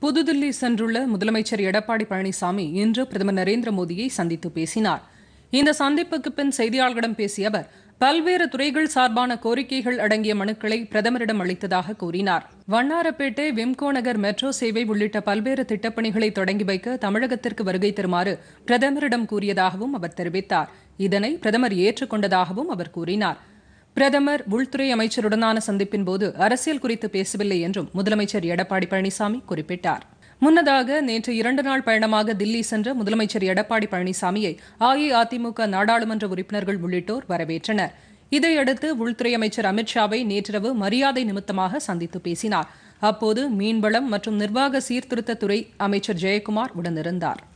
புதுதில்லி சென்றுள்ள முதலமைச்சர் எடப்பாடி பழனிசாமி இன்று பிரதமர் நரேந்திர மோடியை சந்தித்து பேசினார் இந்த சந்திப்புக்கு பின் செய்தியாளர்களிடம் பேசிய அவர் பல்வேறு துறைகள் சார்பான கோரிக்கைகள் அடங்கிய மனுக்களை பிரதமரிடம் அளித்ததாக கூறினார் வண்ணாரப்பேட்டை விம்கோ நகர் மெட்ரோ சேவை உள்ளிட்ட பல்வேறு திட்டப்பணிகளை தொடங்கி வைக்க தமிழகத்திற்கு வருகை தருமாறு பிரதமரிடம் கூறியதாகவும் அவர் தெரிவித்தார் இதனை பிரதமர் ஏற்றுக்கொண்டதாகவும் அவர் கூறினார் பிரதமர் உள்துறை அமைச்சருடனான சந்திப்பின் போது அரசியல் குறித்து பேசவில்லை என்றும் முதலமைச்சர் எடப்பாடி பழனிசாமி குறிப்பிட்டார் முன்னதாக நேற்று இரண்டு நாள் பயணமாக தில்லி சென்ற முதலமைச்சர் எடப்பாடி பழனிசாமியை அஇஅதிமுக நாடாளுமன்ற உறுப்பினர்கள் உள்ளிட்டோர் வரவேற்றனர் இதையடுத்து உள்துறை அமைச்சர் அமித்ஷாவை நேற்றிரவு மரியாதை நிமித்தமாக சந்தித்து பேசினார் அப்போது மீன்வளம் மற்றும் நிர்வாக சீர்திருத்தத்துறை அமைச்சர் ஜெயக்குமார் உடனிருந்தார்